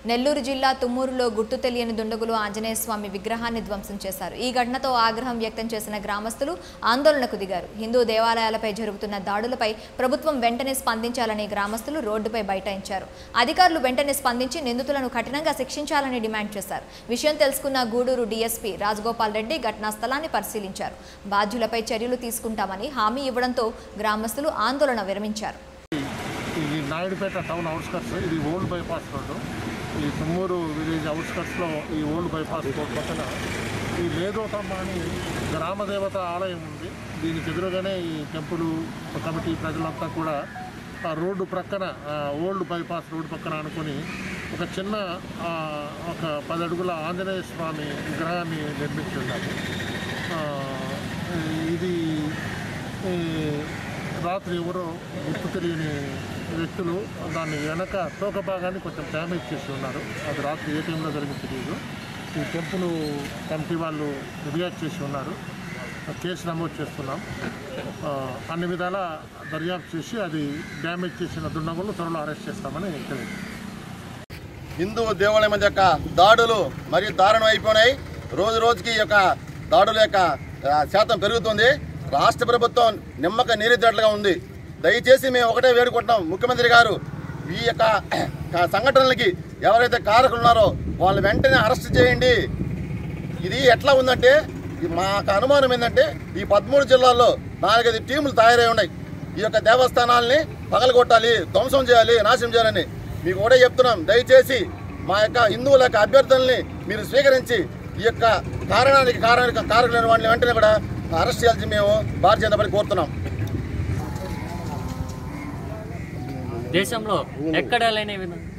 నెల్లూరు జిల్లా తుమ్మూరులో గుర్తు తెలియని దుండగులు ఆంజనేయ స్వామి విగ్రహాన్ని ధ్వంసం చేశారు ఈ ఘటనతో ఆగ్రహం వ్యక్తం చేసిన గ్రామస్తులు ఆందోళనకు దిగారు హిందూ దేవాలయాలపై జరుగుతున్న దాడులపై ప్రభుత్వం వెంటనే స్పందించాలని గ్రామస్తులు రోడ్డుపై బైఠాయించారు అధికారులు వెంటనే స్పందించి నిందితులను కఠినంగా శిక్షించాలని డిమాండ్ చేశారు విషయం తెలుసుకున్న గూడూరు డీఎస్పీ రాజగోపాల్ రెడ్డి ఘటనా స్థలాన్ని పరిశీలించారు బాధ్యులపై చర్యలు తీసుకుంటామని హామీ ఇవ్వడంతో గ్రామస్తులు ఆందోళన విరమించారు ఇది నాయుడుపేట టౌన్ అవుట్స్కట్స్ ఇది ఓల్డ్ బైపాస్ రోడ్డు ఈ తుమ్మూరు విలేజ్ అవుట్స్కట్స్లో ఈ ఓల్డ్ బైపాస్ రోడ్ పక్కన ఈ లేదోతమ్మ అని గ్రామదేవత ఆలయం ఉంది దీనికి ఎదురుగానే ఈ టెంపుల్ కమిటీ ప్రజలంతా కూడా ఆ రోడ్డు ప్రక్కన ఆ ఓల్డ్ బైపాస్ రోడ్డు పక్కన అనుకొని ఒక చిన్న ఆ, ఒక పది అడుగుల ఆంజనేయ స్వామి విగ్రహాన్ని నిర్మించి ఉన్నారు ఆ, ఇది ఈ రాత్రి ఎవరో గుర్తు తెలియని వ్యక్తులు దాన్ని వెనక తోక భాగాన్ని కొంచెం డ్యామేజ్ చేసి ఉన్నారు అది రాత్రి ఏ టైంలో జరిగింది తెలియదు ఈ టెంపుల్ కమిటీ వాళ్ళు రియాక్ట్ చేసి ఉన్నారు ఆ కేసు నమోదు చేస్తున్నాం ఆ, అన్ని విధాల దర్యాప్తు చేసి అది డ్యామేజ్ చేసిన దుండగులు త్వరలో అరెస్ట్ చేస్తామని తెలియదు హిందూ దేవాలయం మధ్య యొక్క దాడులు మరియు దారుణం అయిపోయినాయి రోజు రోజుకి ఈ యొక్క దాడుల యొక్క ఆ, శాతం పెరుగుతుంది రాష్ట్ర ప్రభుత్వం నిమ్మక నీరెత్తినట్లుగా ఉంది దయచేసి మేము ఒకటే వేడుకుంటున్నాం ముఖ్యమంత్రి గారు ఈ యొక్క ఆ, సంఘటనలకి ఎవరైతే కారకులు ఉన్నారో వాళ్ళు వెంటనే అరెస్ట్ చేయండి ఇది ఎట్లా ఉందంటే ఈ మాకు అనుమానం ఏంటంటే ఈ పదమూడు జిల్లాల్లో నాలుగైదు టీములు తయారై ఉన్నాయి ఈ యొక్క దేవస్థానాల్ని పగలగొట్టాలి ధ్వంసం చేయాలి నాశనం చేయాలని మీకు ఒకటే చెప్తున్నాం దయచేసి మా యొక్క హిందువుల యొక్క అభ్యర్థనల్ని మీరు స్వీకరించి ఈ యొక్క కారణానికి కారణానికి కారకులైన వాటిని వెంటనే కూడా అరెస్ట్ చేయాల్సి మేము భారతీయ జనతా పార్టీ కోరుతున్నాం దేశంలో ఎక్కడ లేని విధంగా